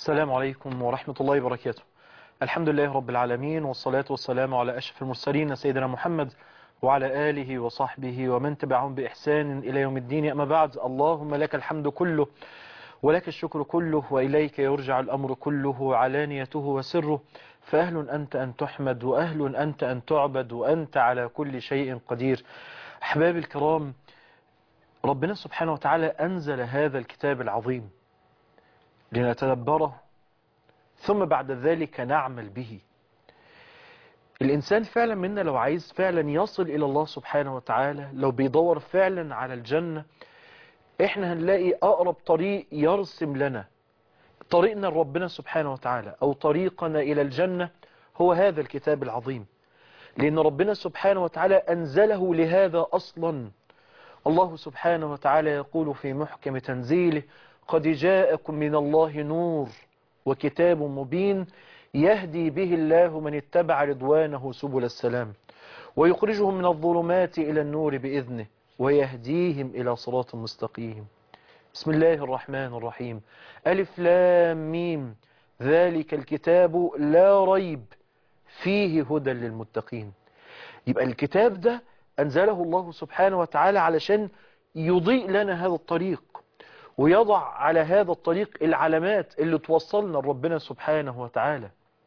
السلام عليكم ورحمة الله وبركاته الحمد لله رب العالمين والصلاة والسلام على أشرف المرسلين سيدنا محمد وعلى آله وصحبه ومن تبعهم بإحسان إلى يوم الدين أما بعد اللهم لك الحمد كله ولك الشكر كله وإليك يرجع الأمر كله علانيته وسره فأهل أنت أن تحمد وأهل أنت أن تعبد وأنت على كل شيء قدير أحباب الكرام ربنا سبحانه وتعالى أنزل هذا الكتاب العظيم لنتدبره ثم بعد ذلك نعمل به الإنسان فعلا منا لو عايز فعلا يصل إلى الله سبحانه وتعالى لو بيدور فعلا على الجنة احنا هنلاقي أقرب طريق يرسم لنا طريقنا لربنا سبحانه وتعالى أو طريقنا إلى الجنة هو هذا الكتاب العظيم لأن ربنا سبحانه وتعالى أنزله لهذا أصلا الله سبحانه وتعالى يقول في محكم تنزيله قد جاءكم من الله نور وكتاب مبين يهدي به الله من اتبع رضوانه سبل السلام ويخرجهم من الظلمات إلى النور بإذنه ويهديهم إلى صراط مستقيم بسم الله الرحمن الرحيم ألف لام ميم ذلك الكتاب لا ريب فيه هدى للمتقين يبقى الكتاب ده أنزله الله سبحانه وتعالى علشان يضيء لنا هذا الطريق ويضع على هذا الطريق العلامات اللي توصلنا لربنا سبحانه وتعالى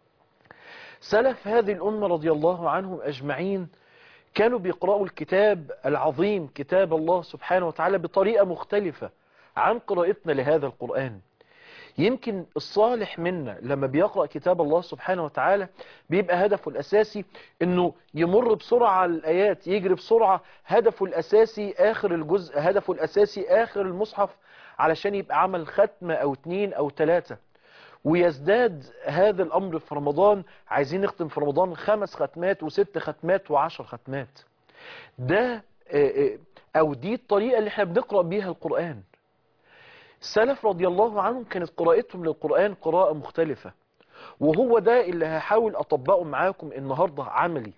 سلف هذه الأمة رضي الله عنهم أجمعين كانوا بيقرأوا الكتاب العظيم كتاب الله سبحانه وتعالى بطريقة مختلفة عن قراءتنا لهذا القرآن يمكن الصالح منا لما بيقرأ كتاب الله سبحانه وتعالى بيبقى هدفه الأساسي انه يمر بسرعة على الآيات يجري بسرعة هدفه الأساسي آخر الجزء هدفه الأساسي آخر المصحف علشان يبقى عمل ختمة أو اتنين أو تلاتة ويزداد هذا الأمر في رمضان عايزين نختم في رمضان خمس ختمات وست ختمات وعشر ختمات ده أو دي الطريقة اللي احنا بنقرأ بيها القرآن السلف رضي الله عنهم كانت قراءتهم للقرآن قراءة مختلفة وهو ده اللي هحاول أطبقه معاكم النهاردة عملي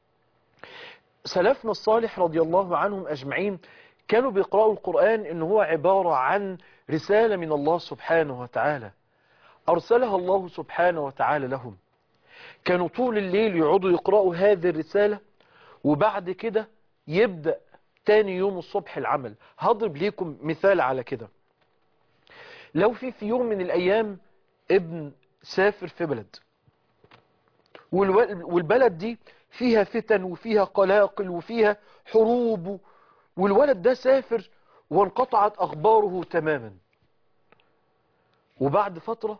سلفنا الصالح رضي الله عنهم أجمعين كانوا بيقرأوا القرآن إن هو عبارة عن رسالة من الله سبحانه وتعالى أرسلها الله سبحانه وتعالى لهم كانوا طول الليل يقعدوا يقرأوا هذه الرسالة وبعد كده يبدأ تاني يوم الصبح العمل هضرب ليكم مثال على كده لو في في يوم من الأيام ابن سافر في بلد والبلد دي فيها فتن وفيها قلاقل وفيها حروب والولد ده سافر وانقطعت أخباره تماما وبعد فترة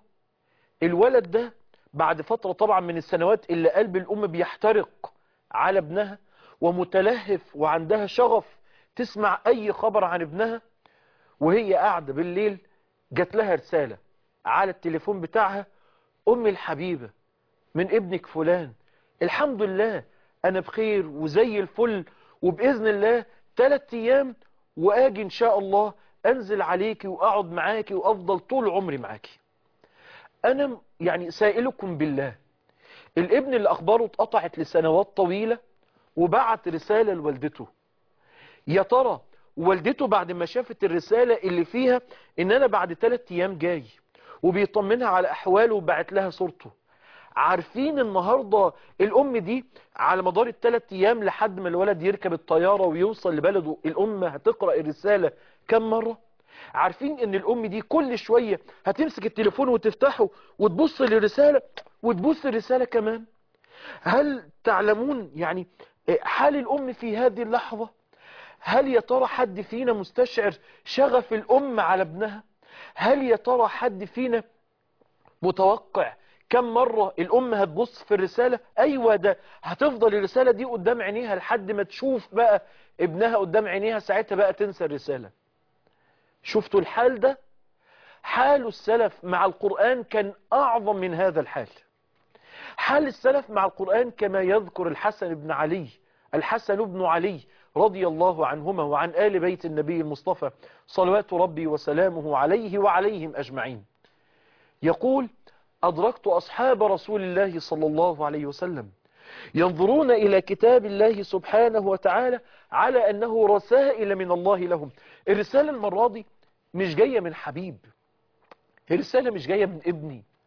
الولد ده بعد فترة طبعا من السنوات اللي قلب الأم بيحترق على ابنها ومتلهف وعندها شغف تسمع أي خبر عن ابنها وهي قاعدة بالليل جات لها رسالة على التليفون بتاعها أمي الحبيبة من ابنك فلان الحمد لله أنا بخير وزي الفل وبإذن الله ثلاث أيام وآجي إن شاء الله أنزل عليكي وأقعد معاكي وأفضل طول عمري معاكي أنا يعني سائلكم بالله الابن اللي أخباره اتقطعت لسنوات طويلة وبعت رسالة لوالدته يا ترى والدته بعد ما شافت الرسالة اللي فيها ان انا بعد ثلاث ايام جاي وبيطمنها على احواله وبعت لها صورته عارفين النهاردة الام دي على مدار الثلاث ايام لحد ما الولد يركب الطيارة ويوصل لبلده الام هتقرأ الرسالة كم مرة عارفين ان الام دي كل شوية هتمسك التليفون وتفتحه وتبص للرسالة وتبص الرسالة كمان هل تعلمون يعني حال الام في هذه اللحظة هل يا ترى حد فينا مستشعر شغف الأم على ابنها هل يا ترى حد فينا متوقع كم مرة الأم هتبص في الرسالة أيوة ده هتفضل الرسالة دي قدام عينيها لحد ما تشوف بقى ابنها قدام عينيها ساعتها بقى تنسى الرسالة شفتوا الحال ده حال السلف مع القرآن كان أعظم من هذا الحال حال السلف مع القرآن كما يذكر الحسن بن علي الحسن بن علي رضي الله عنهما وعن آل بيت النبي المصطفى صلوات ربي وسلامه عليه وعليهم أجمعين يقول أدركت أصحاب رسول الله صلى الله عليه وسلم ينظرون إلى كتاب الله سبحانه وتعالى على أنه رسائل من الله لهم الرسالة المرة دي مش جاية من حبيب الرسالة مش جاية من ابني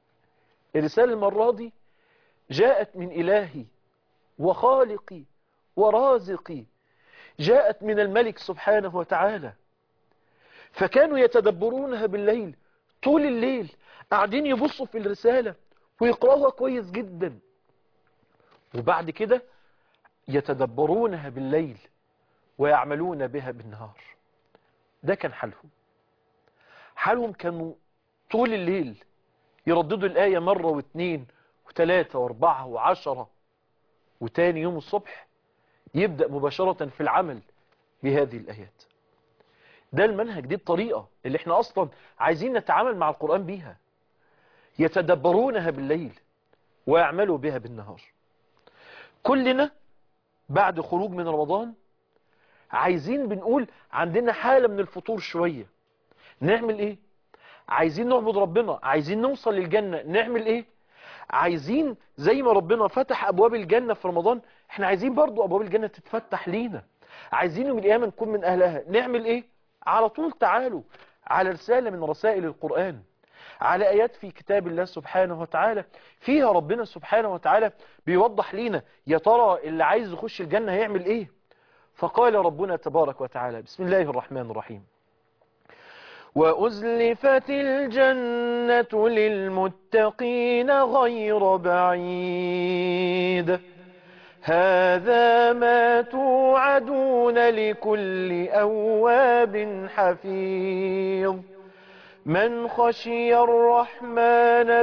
الرسالة المرة دي جاءت من إلهي وخالقي ورازقي جاءت من الملك سبحانه وتعالى فكانوا يتدبرونها بالليل طول الليل قاعدين يبصوا في الرسالة ويقرأوها كويس جدا وبعد كده يتدبرونها بالليل ويعملون بها بالنهار ده كان حالهم حالهم كانوا طول الليل يرددوا الآية مرة واثنين وثلاثة واربعة وعشرة وتاني يوم الصبح يبدأ مباشرة في العمل بهذه الآيات ده المنهج دي الطريقة اللي احنا أصلا عايزين نتعامل مع القرآن بيها يتدبرونها بالليل ويعملوا بها بالنهار كلنا بعد خروج من رمضان عايزين بنقول عندنا حالة من الفطور شوية نعمل ايه عايزين نعبد ربنا عايزين نوصل للجنة نعمل ايه عايزين زي ما ربنا فتح ابواب الجنة في رمضان احنا عايزين برضو ابواب الجنة تتفتح لينا عايزين يوم القيامة نكون من اهلها نعمل ايه على طول تعالوا على رسالة من رسائل القرآن على آيات في كتاب الله سبحانه وتعالى فيها ربنا سبحانه وتعالى بيوضح لينا يا ترى اللي عايز يخش الجنة هيعمل ايه فقال ربنا تبارك وتعالى بسم الله الرحمن الرحيم وأزلفت الجنة للمتقين غير بعيد هذا ما توعدون لكل أواب حفيظ من خشي الرحمن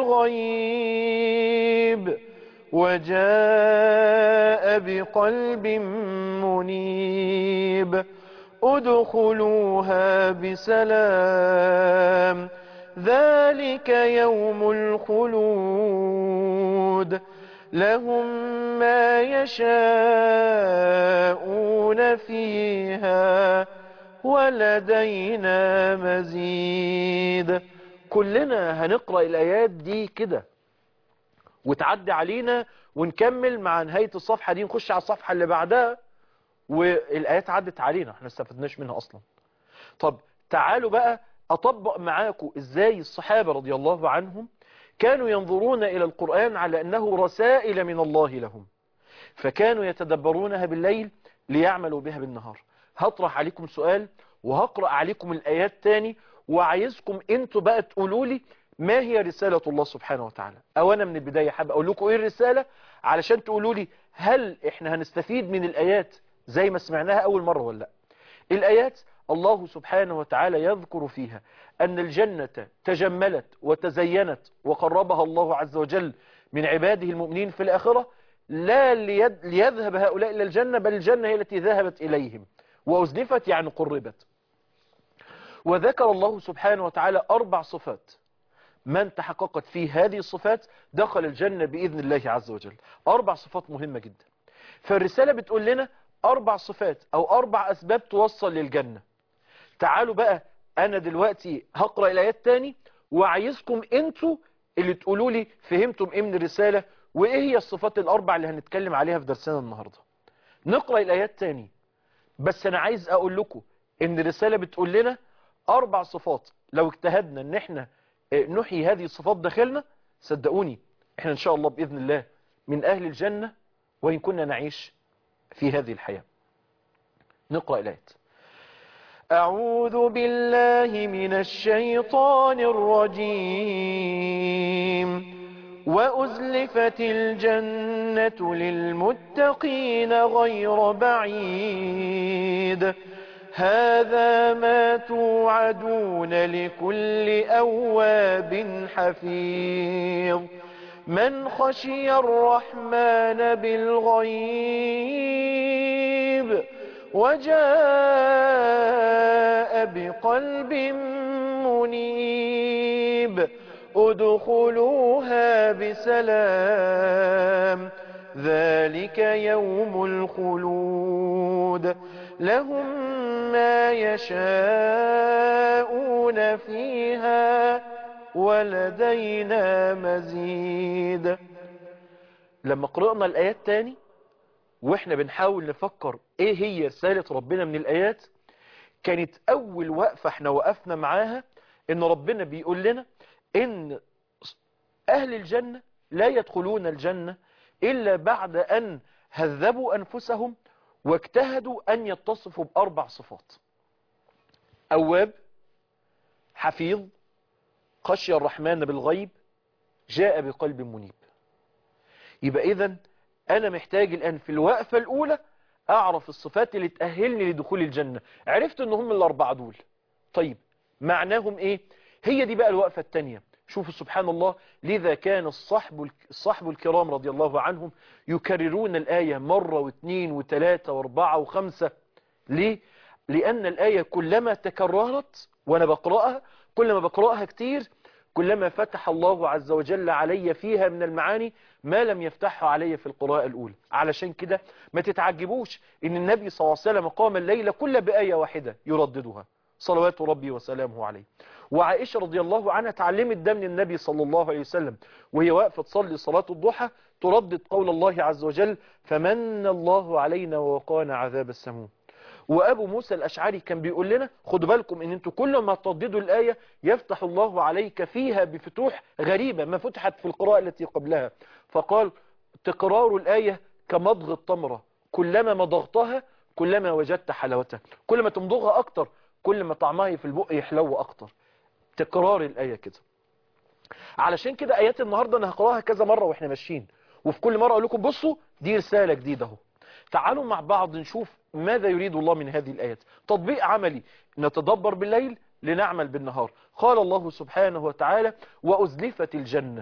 بالغيب وجاء بقلب منيب ادخلوها بسلام ذلك يوم الخلود لهم ما يشاءون فيها ولدينا مزيد كلنا هنقرأ الآيات دي كده وتعدي علينا ونكمل مع نهاية الصفحة دي نخش على الصفحة اللي بعدها والآيات عدت علينا احنا استفدناش منها أصلا طب تعالوا بقى أطبق معاكم إزاي الصحابة رضي الله عنهم كانوا ينظرون إلى القرآن على أنه رسائل من الله لهم فكانوا يتدبرونها بالليل ليعملوا بها بالنهار هطرح عليكم سؤال وهقرأ عليكم الآيات تاني وعايزكم انتوا بقى تقولوا لي ما هي رسالة الله سبحانه وتعالى او انا من البداية حابب اقول لكم ايه الرسالة علشان تقولوا لي هل احنا هنستفيد من الايات زي ما سمعناها اول مرة ولا لا الايات الله سبحانه وتعالى يذكر فيها ان الجنة تجملت وتزينت وقربها الله عز وجل من عباده المؤمنين في الاخرة لا ليد ليذهب هؤلاء الى الجنة بل الجنة هي التي ذهبت اليهم وأزلفت يعني قربت وذكر الله سبحانه وتعالى أربع صفات من تحققت فيه هذه الصفات دخل الجنة بإذن الله عز وجل أربع صفات مهمة جدا فالرسالة بتقول لنا أربع صفات أو أربع أسباب توصل للجنة تعالوا بقى أنا دلوقتي هقرأ الآيات تاني وعايزكم أنتوا اللي تقولوا لي فهمتم إيه من الرسالة وإيه هي الصفات الأربع اللي هنتكلم عليها في درسنا النهاردة نقرأ الآيات تاني بس انا عايز اقول لكم ان الرسالة بتقول لنا اربع صفات لو اجتهدنا ان احنا نحيي هذه الصفات داخلنا صدقوني احنا ان شاء الله باذن الله من اهل الجنة وان كنا نعيش في هذه الحياة نقرأ الايات أعوذ بالله من الشيطان الرجيم وأزلفت الجنة للمتقين غير بعيد هذا ما توعدون لكل أواب حفيظ من خشي الرحمن بالغيب وجاء بقلب منيب ادخلوها بسلام ذلك يوم الخلود لهم ما يشاءون فيها ولدينا مزيد لما قرأنا الآيات تاني واحنا بنحاول نفكر ايه هي رسالة ربنا من الآيات كانت أول وقفة احنا وقفنا معاها ان ربنا بيقول لنا ان أهل الجنة لا يدخلون الجنة إلا بعد أن هذبوا أنفسهم واجتهدوا أن يتصفوا بأربع صفات أواب حفيظ خشي الرحمن بالغيب جاء بقلب منيب يبقى إذن أنا محتاج الآن في الوقفة الأولى أعرف الصفات اللي تأهلني لدخول الجنة عرفت أن هم الأربعة دول طيب معناهم إيه هي دي بقى الوقفة التانية شوفوا سبحان الله لذا كان الصحب, الصحب الكرام رضي الله عنهم يكررون الآية مرة واثنين وثلاثة واربعة وخمسة ليه؟ لأن الآية كلما تكررت وأنا بقرأها كلما بقرأها كتير كلما فتح الله عز وجل علي فيها من المعاني ما لم يفتحه علي في القراءة الأولى علشان كده ما تتعجبوش إن النبي صلى الله عليه وسلم قام الليلة كل بآية واحدة يرددها صلوات ربي وسلامه عليه وعائشة رضي الله عنها تعلمت ده من النبي صلى الله عليه وسلم وهي واقفة تصلي صلاة الضحى تردد قول الله عز وجل فمن الله علينا ووقانا عذاب السموم وأبو موسى الأشعري كان بيقول لنا خدوا بالكم ان انتوا كل ما ترددوا الآية يفتح الله عليك فيها بفتوح غريبة ما فتحت في القراءة التي قبلها فقال تكرار الآية كمضغ التمرة كلما مضغتها كلما وجدت حلاوتها كل ما تمضغها أكتر كل ما طعمها في البق يحلو أكتر تكرار الآية كده علشان كده آيات النهاردة أنا هقراها كذا مرة وإحنا ماشيين وفي كل مرة أقول لكم بصوا دي رسالة جديدة اهو تعالوا مع بعض نشوف ماذا يريد الله من هذه الآيات تطبيق عملي نتدبر بالليل لنعمل بالنهار قال الله سبحانه وتعالى وأزلفت الجنة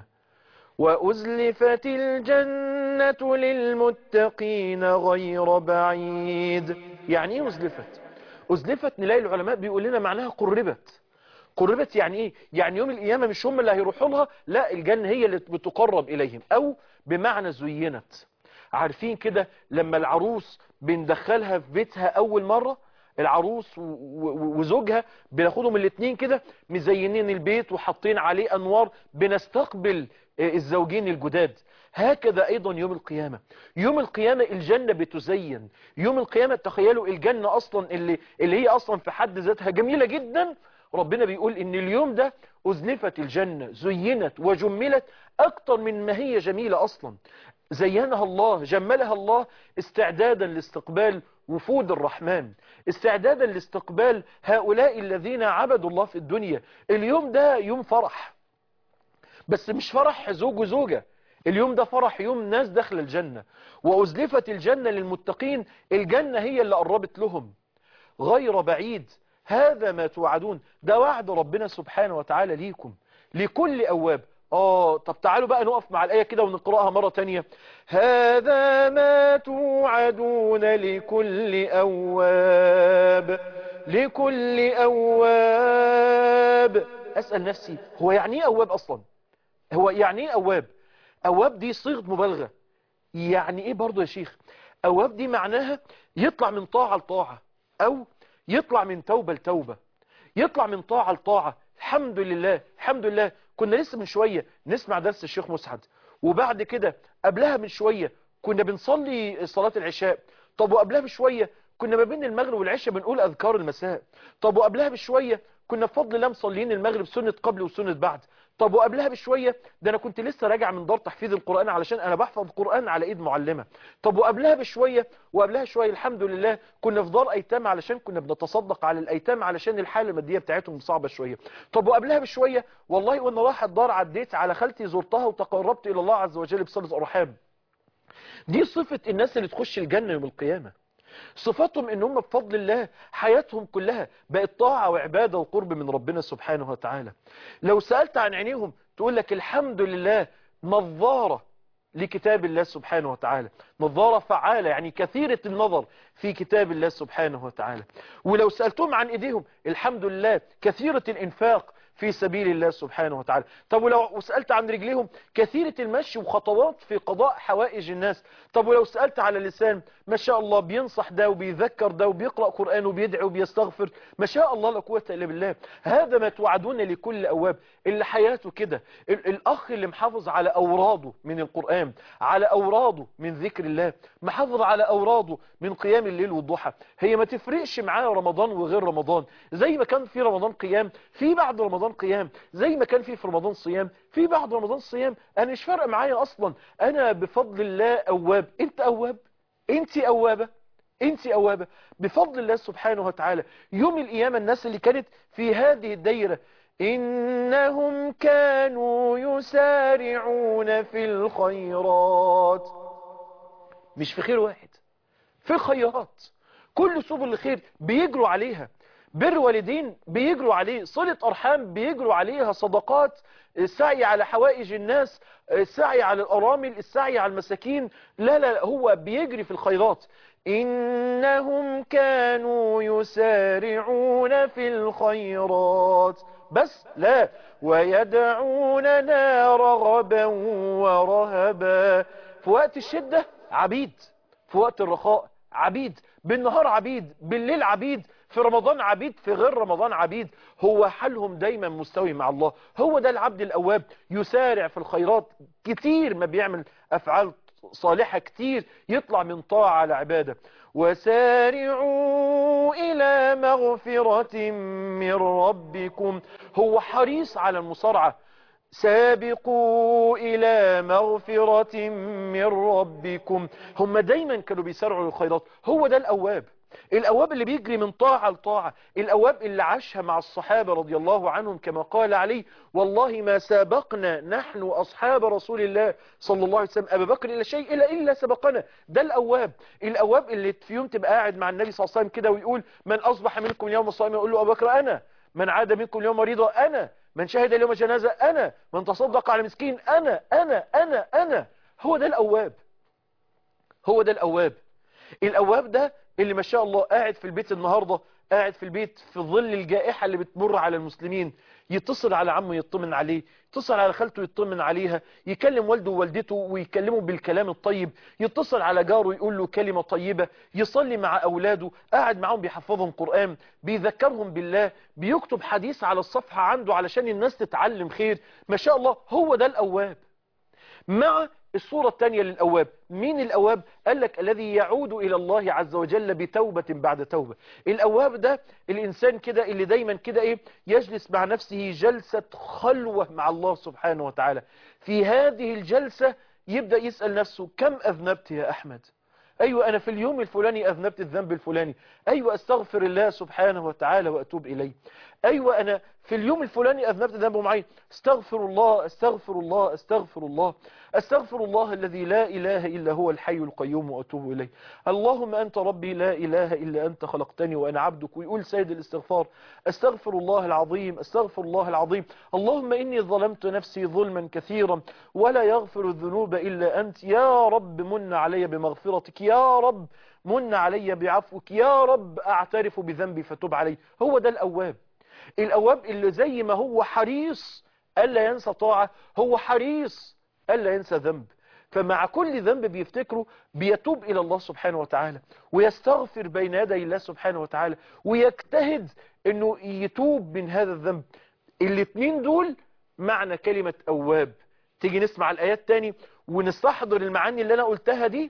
وأزلفت الجنة للمتقين غير بعيد يعني ايه أزلفت أزلفت نلاقي العلماء بيقول لنا معناها قربت قربت يعني ايه يعني يوم القيامة مش هم اللي هيروحوا لها لا الجنة هي اللي بتقرب إليهم أو بمعنى زينت عارفين كده لما العروس بندخلها في بيتها أول مرة العروس وزوجها بناخدهم الاثنين كده مزينين البيت وحاطين عليه أنوار بنستقبل الزوجين الجداد هكذا أيضا يوم القيامة يوم القيامة الجنة بتزين يوم القيامة تخيلوا الجنة أصلا اللي, اللي هي أصلا في حد ذاتها جميلة جدا ربنا بيقول ان اليوم ده أزلفت الجنة زينت وجملت أكتر من ما هي جميلة أصلا زينها الله جملها الله استعدادا لاستقبال وفود الرحمن استعدادا لاستقبال هؤلاء الذين عبدوا الله في الدنيا اليوم ده يوم فرح بس مش فرح زوج وزوجة اليوم ده فرح يوم ناس داخل الجنة وأزلفت الجنة للمتقين الجنة هي اللي قربت لهم غير بعيد هذا ما توعدون ده وعد ربنا سبحانه وتعالى ليكم لكل أواب آه طب تعالوا بقى نقف مع الآية كده ونقرأها مرة تانية هذا ما توعدون لكل أواب لكل أواب أسأل نفسي هو يعني ايه أواب أصلا هو يعني ايه أواب أواب دي صيغة مبالغة يعني ايه برضو يا شيخ أواب دي معناها يطلع من طاعة لطاعة أو يطلع من توبة لتوبة يطلع من طاعة لطاعة الحمد لله الحمد لله كنا لسه من شوية نسمع درس الشيخ مسعد وبعد كده قبلها من شوية كنا بنصلي صلاة العشاء طب وقبلها بشوية كنا ما بين المغرب والعشاء بنقول أذكار المساء طب وقبلها بشوية كنا بفضل الله مصلين المغرب سنة قبل وسنة بعد طب وقبلها بشوية ده أنا كنت لسه راجع من دار تحفيظ القرآن علشان أنا بحفظ القرآن على إيد معلمة طب وقبلها بشوية وقبلها شوية الحمد لله كنا في دار أيتام علشان كنا بنتصدق على الأيتام علشان الحالة المادية بتاعتهم صعبة شوية طب وقبلها بشوية والله وأنا رايح الدار عديت على خالتي زرتها وتقربت إلى الله عز وجل بصلة أرحام دي صفة الناس اللي تخش الجنة يوم القيامة صفاتهم ان هم بفضل الله حياتهم كلها بقت طاعة وعبادة وقرب من ربنا سبحانه وتعالى لو سألت عن عينيهم تقول لك الحمد لله نظارة لكتاب الله سبحانه وتعالى نظارة فعالة يعني كثيرة النظر في كتاب الله سبحانه وتعالى ولو سألتهم عن ايديهم الحمد لله كثيرة الانفاق في سبيل الله سبحانه وتعالى طب ولو سألت عن رجليهم كثيرة المشي وخطوات في قضاء حوائج الناس طب ولو سألت على اللسان ما شاء الله بينصح ده وبيذكر ده وبيقرأ قرآن وبيدعي وبيستغفر ما شاء الله لا قوة إلا بالله هذا ما توعدون لكل أواب اللي حياته كده الأخ اللي محافظ على أوراده من القرآن على أوراده من ذكر الله محافظ على أوراده من قيام الليل والضحى هي ما تفرقش معاه رمضان وغير رمضان زي ما كان في رمضان قيام في بعد رمضان رمضان قيام زي ما كان في في رمضان صيام في بعد رمضان صيام انا مش فارق معايا اصلا انا بفضل الله اواب انت اواب انت اوابه انت اوابه بفضل الله سبحانه وتعالى يوم القيامه الناس اللي كانت في هذه الدايره انهم كانوا يسارعون في الخيرات مش في خير واحد في الخيرات كل سبل الخير بيجروا عليها بر والدين بيجروا عليه صلة أرحام بيجروا عليها صدقات السعي على حوائج الناس السعي على الأرامل السعي على المساكين لا لا هو بيجري في الخيرات إنهم كانوا يسارعون في الخيرات بس لا ويدعوننا رغبا ورهبا في وقت الشدة عبيد في وقت الرخاء عبيد بالنهار عبيد بالليل عبيد في رمضان عبيد في غير رمضان عبيد هو حالهم دايما مستوي مع الله هو ده العبد الأواب يسارع في الخيرات كتير ما بيعمل أفعال صالحة كتير يطلع من طاعة على عبادة وسارعوا إلى مغفرة من ربكم هو حريص على المصارعة سابقوا إلى مغفرة من ربكم هم دايما كانوا بيسارعوا للخيرات هو ده الأواب الأواب اللي بيجري من طاعة لطاعة الأواب اللي عاشها مع الصحابة رضي الله عنهم كما قال عليه والله ما سابقنا نحن أصحاب رسول الله صلى الله عليه وسلم أبا بكر إلى شيء إلا إلا سبقنا ده الأواب الأواب اللي في يوم تبقى قاعد مع النبي صلى الله عليه وسلم كده ويقول من أصبح منكم اليوم صائما يقول له أبا بكر أنا من عاد منكم اليوم مريضا أنا من شهد اليوم جنازة أنا من تصدق على مسكين أنا أنا أنا أنا هو ده الأواب هو ده الأواب الأواب ده اللي ما شاء الله قاعد في البيت النهاردة قاعد في البيت في ظل الجائحة اللي بتمر على المسلمين يتصل على عمه يطمن عليه يتصل على خالته يطمن عليها يكلم والده ووالدته ويكلمه بالكلام الطيب يتصل على جاره يقول له كلمة طيبة يصلي مع أولاده قاعد معهم بيحفظهم قرآن بيذكرهم بالله بيكتب حديث على الصفحة عنده علشان الناس تتعلم خير ما شاء الله هو ده الأواب مع الصورة الثانية للأواب مين الأواب قال لك الذي يعود إلى الله عز وجل بتوبة بعد توبة الأواب ده الإنسان كده اللي دايما كده إيه يجلس مع نفسه جلسة خلوة مع الله سبحانه وتعالى في هذه الجلسة يبدأ يسأل نفسه كم أذنبت يا أحمد أيوة أنا في اليوم الفلاني أذنبت الذنب الفلاني أيوة أستغفر الله سبحانه وتعالى وأتوب إليه أيوة أنا في اليوم الفلاني أذنبت ذنب معين استغفر الله استغفر الله استغفر الله استغفر الله الذي لا إله إلا هو الحي القيوم وأتوب إليه اللهم أنت ربي لا إله إلا أنت خلقتني وأنا عبدك ويقول سيد الاستغفار استغفر الله العظيم استغفر الله العظيم اللهم إني ظلمت نفسي ظلما كثيرا ولا يغفر الذنوب إلا أنت يا رب من علي بمغفرتك يا رب من علي بعفوك يا رب أعترف بذنبي فتب علي هو ده الأواب الأواب اللي زي ما هو حريص ألا ينسى طاعة هو حريص ألا ينسى ذنب فمع كل ذنب بيفتكره بيتوب إلى الله سبحانه وتعالى ويستغفر بين يدي الله سبحانه وتعالى ويجتهد أنه يتوب من هذا الذنب الاثنين دول معنى كلمة أواب تيجي نسمع الآيات تاني ونستحضر المعاني اللي أنا قلتها دي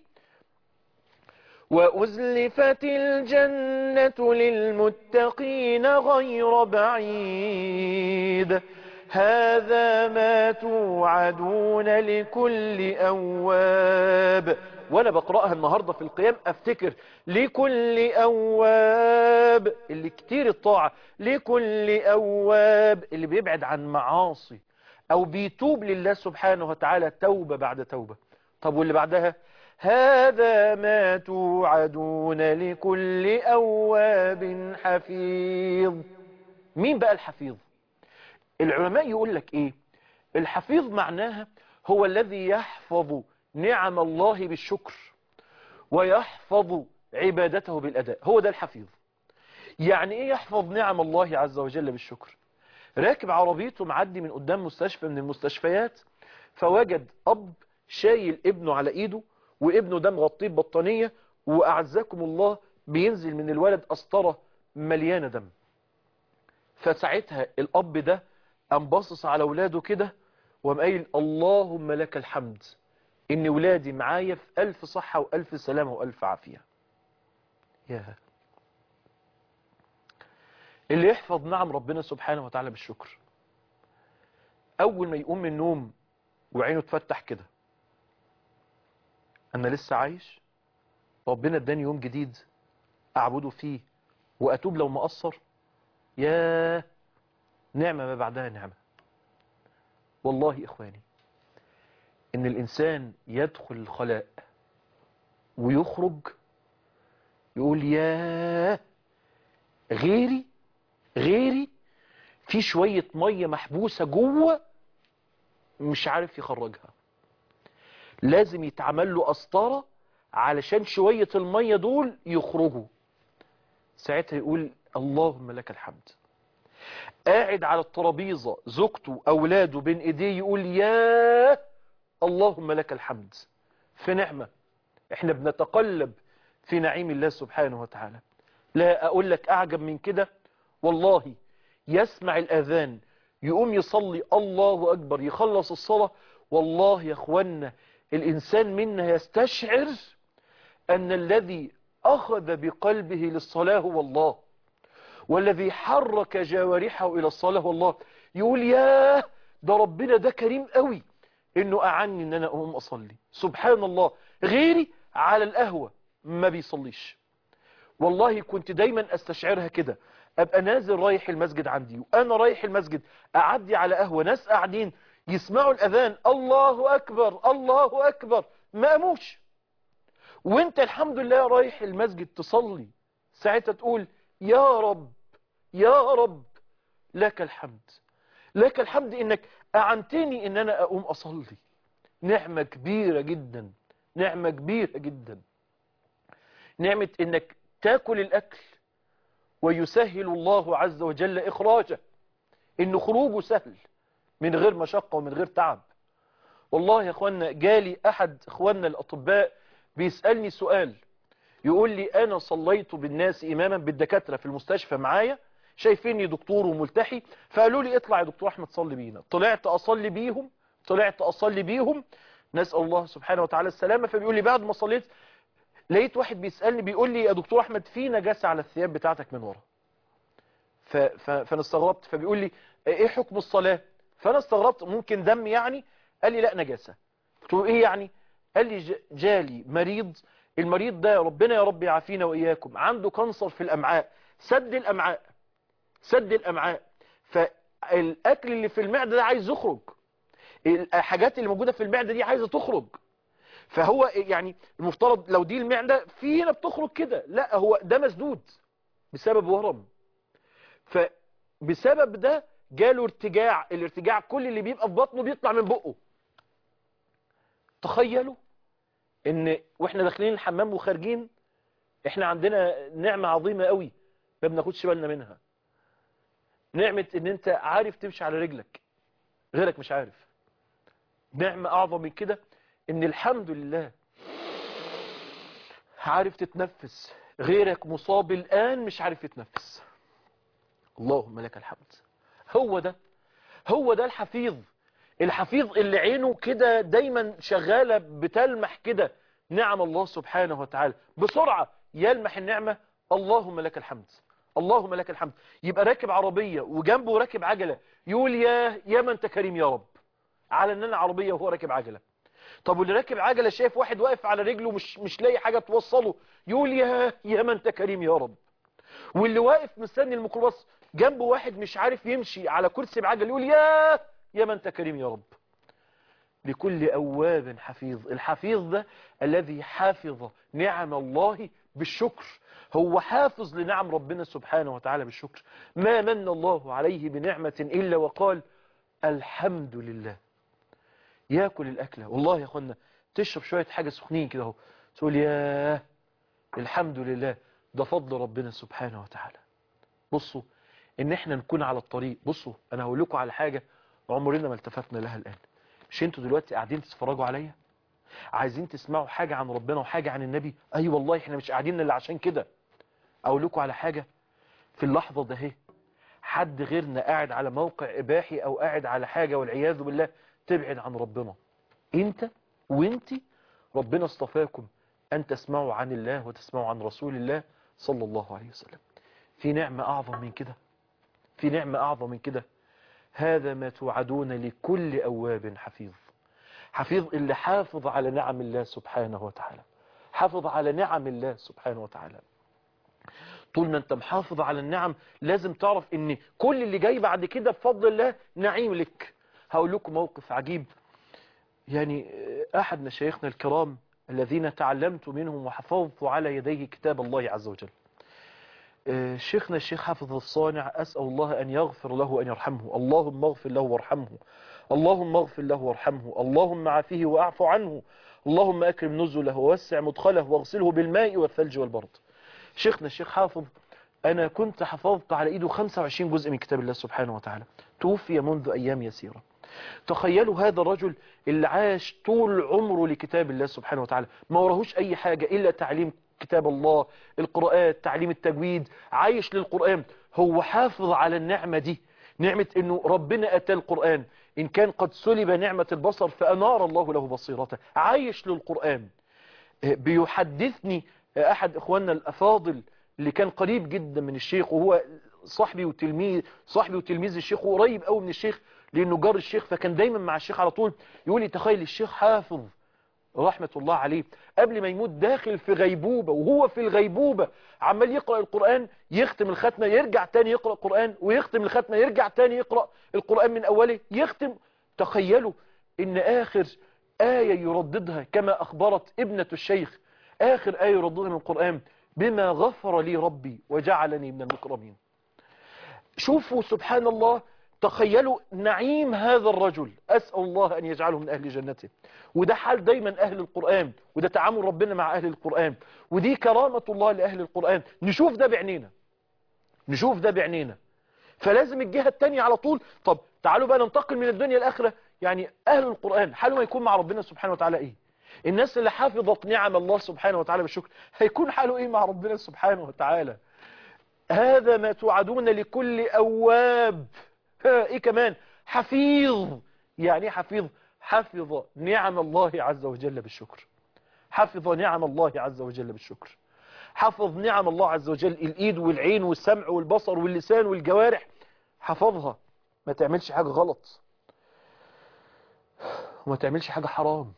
وأزلفت الجنة للمتقين غير بعيد هذا ما توعدون لكل أواب وأنا بقرأها النهاردة في القيام أفتكر لكل أواب اللي كتير الطاعة لكل أواب اللي بيبعد عن معاصي أو بيتوب لله سبحانه وتعالى توبة بعد توبة طب واللي بعدها هذا ما توعدون لكل أواب حفيظ مين بقى الحفيظ العلماء يقول لك ايه الحفيظ معناها هو الذي يحفظ نعم الله بالشكر ويحفظ عبادته بالأداء هو ده الحفيظ يعني ايه يحفظ نعم الله عز وجل بالشكر راكب عربيته معدي من قدام مستشفى من المستشفيات فوجد أب شايل ابنه على ايده وابنه ده مغطيه ببطانية وأعزكم الله بينزل من الولد أسطرة مليانة دم فساعتها الأب ده قام باصص على ولاده كده وقام قايل اللهم لك الحمد إن ولادي معايا في ألف صحة وألف سلامة وألف عافية يا اللي يحفظ نعم ربنا سبحانه وتعالى بالشكر اول ما يقوم من النوم وعينه تفتح كده انا لسه عايش ربنا اداني يوم جديد اعبده فيه واتوب لو ما قصر يا نعمة ما بعدها نعمة والله اخواني ان الانسان يدخل الخلاء ويخرج يقول يا غيري غيري في شوية مية محبوسة جوه مش عارف يخرجها لازم يتعمل له قسطرة علشان شوية المية دول يخرجوا ساعتها يقول اللهم لك الحمد قاعد على الترابيزة زوجته أولاده بين إيديه يقول يا اللهم لك الحمد في نعمة احنا بنتقلب في نعيم الله سبحانه وتعالى لا أقول لك أعجب من كده والله يسمع الأذان يقوم يصلي الله أكبر يخلص الصلاة والله يا أخوانا الإنسان منا يستشعر أن الذي أخذ بقلبه للصلاة هو الله والذي حرك جوارحه إلى الصلاة هو الله يقول ياه ده ربنا ده كريم قوي إنه أعني إن أنا أقوم أصلي سبحان الله غيري على القهوة ما بيصليش والله كنت دايما استشعرها كده ابقى نازل رايح المسجد عندي وانا رايح المسجد اعدي على قهوة ناس قاعدين يسمعوا الاذان الله اكبر الله اكبر ما قاموش وانت الحمد لله رايح المسجد تصلي ساعتها تقول يا رب يا رب لك الحمد لك الحمد انك اعنتني ان انا اقوم اصلي نعمة كبيرة جدا نعمة كبيرة جدا نعمة انك تاكل الاكل ويسهل الله عز وجل اخراجه ان خروجه سهل من غير مشقة ومن غير تعب والله يا اخوانا جالي احد اخواننا الاطباء بيسألني سؤال يقول لي انا صليت بالناس اماما بالدكاترة في المستشفى معايا شايفيني دكتور وملتحي فقالوا لي اطلع يا دكتور احمد صلي بينا طلعت اصلي بيهم طلعت اصلي بيهم نسأل الله سبحانه وتعالى السلامة فبيقول لي بعد ما صليت لقيت واحد بيسألني بيقول لي يا دكتور احمد في نجاسة على الثياب بتاعتك من ورا ف... ف... فانا استغربت فبيقول لي ايه حكم الصلاة فانا استغربت ممكن دم يعني قال لي لا نجاسة قلت له ايه يعني قال لي ج... جالي مريض المريض ده ربنا يا رب يعافينا واياكم عنده كانسر في الامعاء سد الامعاء سد الامعاء فالاكل اللي في المعدة ده عايز يخرج الحاجات اللي موجودة في المعدة دي عايزة تخرج فهو يعني المفترض لو دي المعدة في هنا بتخرج كده لا هو ده مسدود بسبب ورم فبسبب ده جاله ارتجاع الارتجاع كل اللي بيبقى في بطنه بيطلع من بقه تخيلوا ان واحنا داخلين الحمام وخارجين احنا عندنا نعمة عظيمة قوي ما بناخدش بالنا منها نعمة ان انت عارف تمشي على رجلك غيرك مش عارف نعمة اعظم من كده ان الحمد لله عارف تتنفس غيرك مصاب الان مش عارف يتنفس اللهم لك الحمد هو ده هو ده الحفيظ الحفيظ اللي عينه كده دايما شغالة بتلمح كده نعم الله سبحانه وتعالى بسرعة يلمح النعمة اللهم لك الحمد اللهم لك الحمد يبقى راكب عربية وجنبه راكب عجلة يقول يا يا من انت كريم يا رب على ان انا عربية وهو راكب عجلة طب واللي راكب عجلة شايف واحد واقف على رجله مش مش لاقي حاجة توصله يقول يا يا من انت كريم يا رب واللي واقف مستني الميكروباص جنبه واحد مش عارف يمشي على كرسي بعجل يقول يا يا من انت كريم يا رب لكل أواب حفيظ الحفيظ ده الذي حافظ نعم الله بالشكر هو حافظ لنعم ربنا سبحانه وتعالى بالشكر ما من الله عليه بنعمة إلا وقال الحمد لله ياكل الأكلة والله يا أخوانا تشرب شوية حاجة سخنين كده اهو تقول يا الحمد لله ده فضل ربنا سبحانه وتعالى بصوا ان احنا نكون على الطريق بصوا انا هقول لكم على حاجة عمرنا ما التفتنا لها الآن مش انتوا دلوقتي قاعدين تتفرجوا عليا عايزين تسمعوا حاجة عن ربنا وحاجة عن النبي اي أيوة والله احنا مش قاعدين الا عشان كده اقول لكم على حاجة في اللحظة ده اهي حد غيرنا قاعد على موقع اباحي او قاعد على حاجة والعياذ بالله تبعد عن ربنا انت وانت ربنا اصطفاكم ان تسمعوا عن الله وتسمعوا عن رسول الله صلى الله عليه وسلم في نعمة اعظم من كده في نعمة اعظم من كده هذا ما توعدون لكل أواب حفيظ حفيظ اللي حافظ على نعم الله سبحانه وتعالى حافظ على نعم الله سبحانه وتعالى طول ما انت محافظ على النعم لازم تعرف ان كل اللي جاي بعد كده بفضل الله نعيم لك هقول لكم موقف عجيب يعني احد مشايخنا الكرام الذين تعلمت منهم وحفظت على يديه كتاب الله عز وجل شيخنا الشيخ حافظ الصانع أسأل الله أن يغفر له وأن يرحمه اللهم اغفر له وارحمه اللهم اغفر له وارحمه اللهم عافيه واعف عنه اللهم أكرم نزله ووسع مدخله واغسله بالماء والثلج والبرد شيخنا الشيخ حافظ أنا كنت حفظت على إيده 25 جزء من كتاب الله سبحانه وتعالى توفي منذ أيام يسيرة تخيلوا هذا الرجل اللي عاش طول عمره لكتاب الله سبحانه وتعالى ما وراهوش أي حاجة إلا تعليم كتاب الله القراءات تعليم التجويد عايش للقرآن هو حافظ على النعمة دي نعمة انه ربنا اتى القرآن ان كان قد سلب نعمة البصر فانار الله له بصيرته عايش للقرآن بيحدثني احد اخواننا الافاضل اللي كان قريب جدا من الشيخ وهو صاحبي وتلميذ صاحبي وتلميذ الشيخ وقريب قوي من الشيخ لانه جار الشيخ فكان دايما مع الشيخ على طول يقول لي تخيل الشيخ حافظ رحمة الله عليه قبل ما يموت داخل في غيبوبة وهو في الغيبوبة عمال يقرأ القرآن يختم الختمة يرجع تاني يقرأ القرآن ويختم الختمة يرجع تاني يقرأ القرآن من أوله يختم تخيلوا إن آخر آية يرددها كما أخبرت ابنة الشيخ آخر آية يرددها من القرآن بما غفر لي ربي وجعلني من المكرمين شوفوا سبحان الله تخيلوا نعيم هذا الرجل أسأل الله أن يجعله من أهل جنته وده حال دايما أهل القرآن وده تعامل ربنا مع أهل القرآن ودي كرامة الله لأهل القرآن نشوف ده بعينينا نشوف ده بعينينا فلازم الجهة التانية على طول طب تعالوا بقى ننتقل من الدنيا الآخرة يعني أهل القرآن حالهم يكون مع ربنا سبحانه وتعالى إيه الناس اللي حافظت نعم الله سبحانه وتعالى بالشكر هيكون حاله إيه مع ربنا سبحانه وتعالى هذا ما توعدون لكل أواب ايه كمان حفيظ يعني حفيظ حفظ نعم الله عز وجل بالشكر حفظ نعم الله عز وجل بالشكر حفظ نعم الله عز وجل الايد والعين والسمع والبصر واللسان والجوارح حفظها ما تعملش حاجة غلط وما تعملش حاجة حرام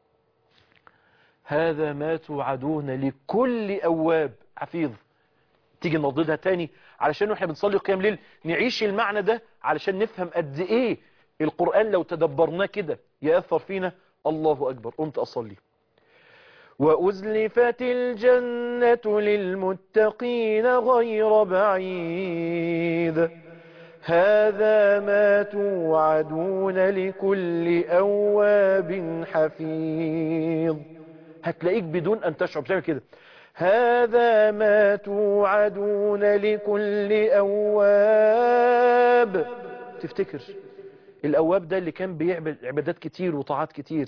هذا ما توعدون لكل أواب حفيظ تيجي نرددها تاني علشان احنا بنصلي قيام ليل نعيش المعنى ده علشان نفهم قد ايه القرآن لو تدبرناه كده يأثر فينا الله أكبر قمت أصلي وأزلفت الجنة للمتقين غير بعيد هذا ما توعدون لكل أواب حفيظ هتلاقيك بدون أن تشعر بتعمل كده هذا ما توعدون لكل أواب تفتكر الأواب ده اللي كان بيعمل عبادات كتير وطاعات كتير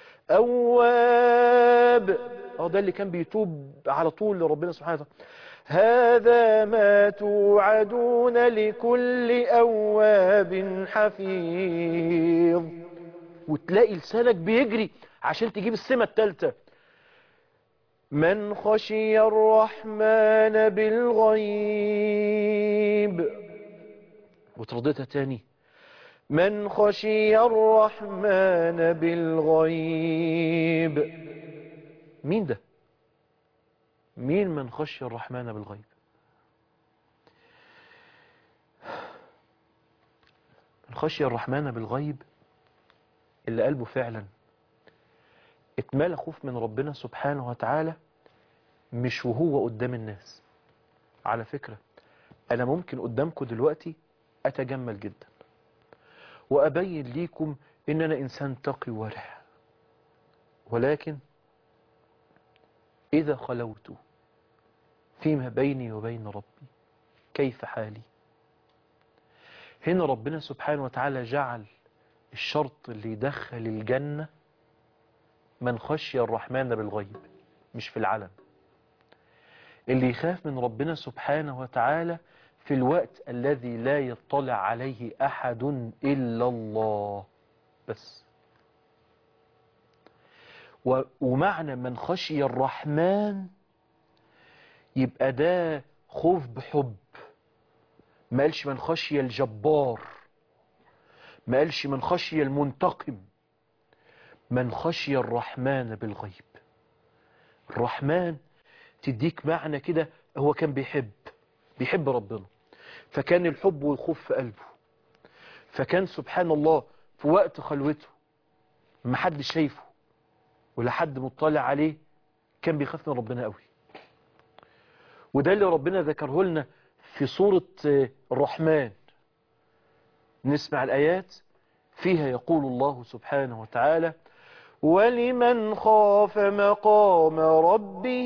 أواب أو ده اللي كان بيتوب على طول لربنا سبحانه وتعالى هذا ما توعدون لكل أواب حفيظ وتلاقي لسانك بيجري عشان تجيب السمة التالتة من خشي الرحمن بالغيب وترددها تاني من خشي الرحمن بالغيب مين ده مين من خشي الرحمن بالغيب من خشي الرحمن بالغيب اللي قلبه فعلا اتمال خوف من ربنا سبحانه وتعالى مش وهو قدام الناس على فكرة انا ممكن قدامكم دلوقتي اتجمل جدا وابين ليكم ان انا انسان تقي ورع ولكن اذا خلوت فيما بيني وبين ربي كيف حالي هنا ربنا سبحانه وتعالى جعل الشرط اللي يدخل الجنة من خشي الرحمن بالغيب مش في العلن اللي يخاف من ربنا سبحانه وتعالى في الوقت الذي لا يطلع عليه أحد إلا الله بس ومعنى من خشي الرحمن يبقى ده خوف بحب ما قالش من خشي الجبار ما قالش من خشي المنتقم من خشي الرحمن بالغيب الرحمن تديك معنى كده هو كان بيحب بيحب ربنا فكان الحب والخوف في قلبه فكان سبحان الله في وقت خلوته ما حد شايفه ولا حد مطلع عليه كان بيخاف من ربنا قوي وده اللي ربنا ذكره لنا في سورة الرحمن نسمع الآيات فيها يقول الله سبحانه وتعالى ولمن خاف مقام ربه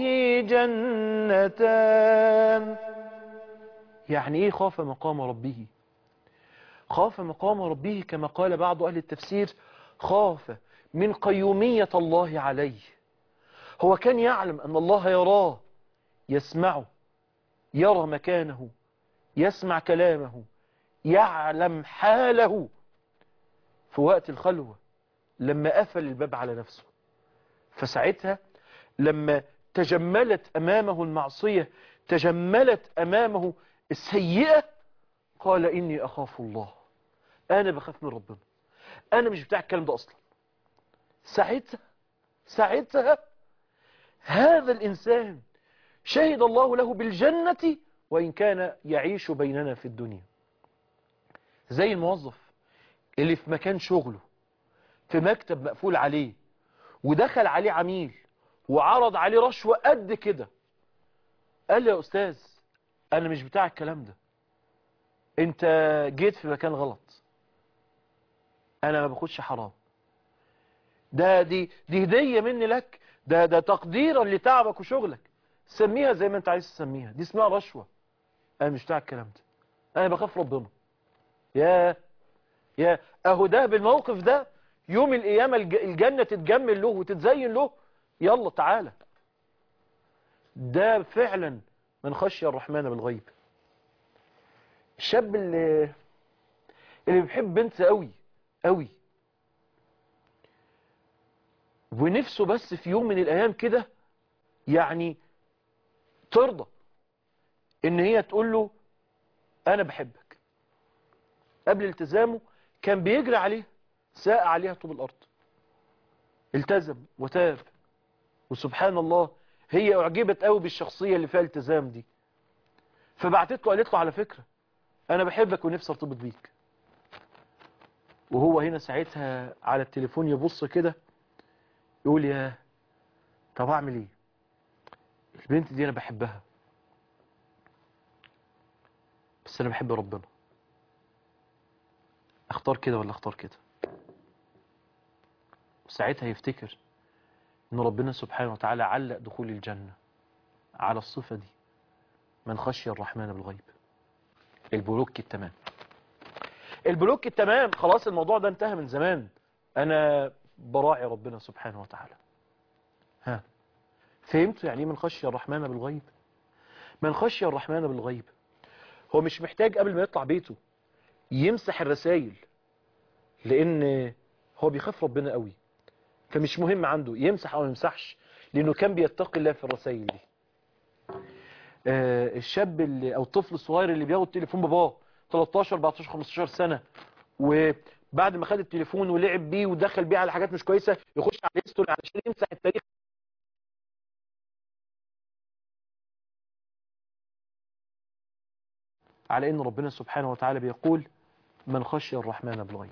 جنتان يعني ايه خاف مقام ربه خاف مقام ربه كما قال بعض أهل التفسير خاف من قيومية الله عليه هو كان يعلم أن الله يراه يسمعه يرى مكانه يسمع كلامه يعلم حاله في وقت الخلوة لما قفل الباب على نفسه فساعتها لما تجملت أمامه المعصية تجملت أمامه السيئة قال إني أخاف الله أنا بخاف من ربنا أنا مش بتاع الكلام ده أصلا ساعتها ساعتها هذا الإنسان شهد الله له بالجنة وإن كان يعيش بيننا في الدنيا زي الموظف اللي في مكان شغله في مكتب مقفول عليه ودخل عليه عميل وعرض عليه رشوة قد كده قال لي يا أستاذ أنا مش بتاع الكلام ده أنت جيت في مكان غلط أنا ما باخدش حرام ده دي دي هدية مني لك ده ده تقديرا لتعبك وشغلك سميها زي ما انت عايز تسميها دي اسمها رشوة انا مش بتاع الكلام ده انا بخاف ربنا يا يا اهو ده بالموقف ده يوم القيامة الجنة تتجمل له وتتزين له يلا تعالى ده فعلا من خشي الرحمن بالغيب الشاب اللي اللي بيحب بنت قوي قوي ونفسه بس في يوم من الايام كده يعني ترضى ان هي تقول له انا بحبك قبل التزامه كان بيجري عليها ساء عليها طوب الارض التزم وتاب وسبحان الله هي اعجبت قوي بالشخصية اللي فيها التزام دي فبعتت له قالت له على فكرة انا بحبك ونفسي ارتبط بيك وهو هنا ساعتها على التليفون يبص كده يقول يا طب اعمل ايه البنت دي انا بحبها بس انا بحب ربنا اختار كده ولا اختار كده وساعتها يفتكر ان ربنا سبحانه وتعالى علق دخول الجنة على الصفة دي من خشي الرحمن بالغيب البلوك التمام البلوك التمام خلاص الموضوع ده انتهى من زمان انا براعي ربنا سبحانه وتعالى ها فهمتوا يعني ايه من خشي الرحمن بالغيب من خشي الرحمن بالغيب هو مش محتاج قبل ما يطلع بيته يمسح الرسائل لان هو بيخاف ربنا قوي فمش مهم عنده يمسح او يمسحش لانه كان بيتقي الله في الرسائل دي آه الشاب اللي او الطفل الصغير اللي بياخد تليفون باباه 13 14 15 سنة وبعد ما خد التليفون ولعب بيه ودخل بيه على حاجات مش كويسة يخش على الهيستوري علشان يمسح التاريخ على ان ربنا سبحانه وتعالى بيقول من خشي الرحمن بالغيب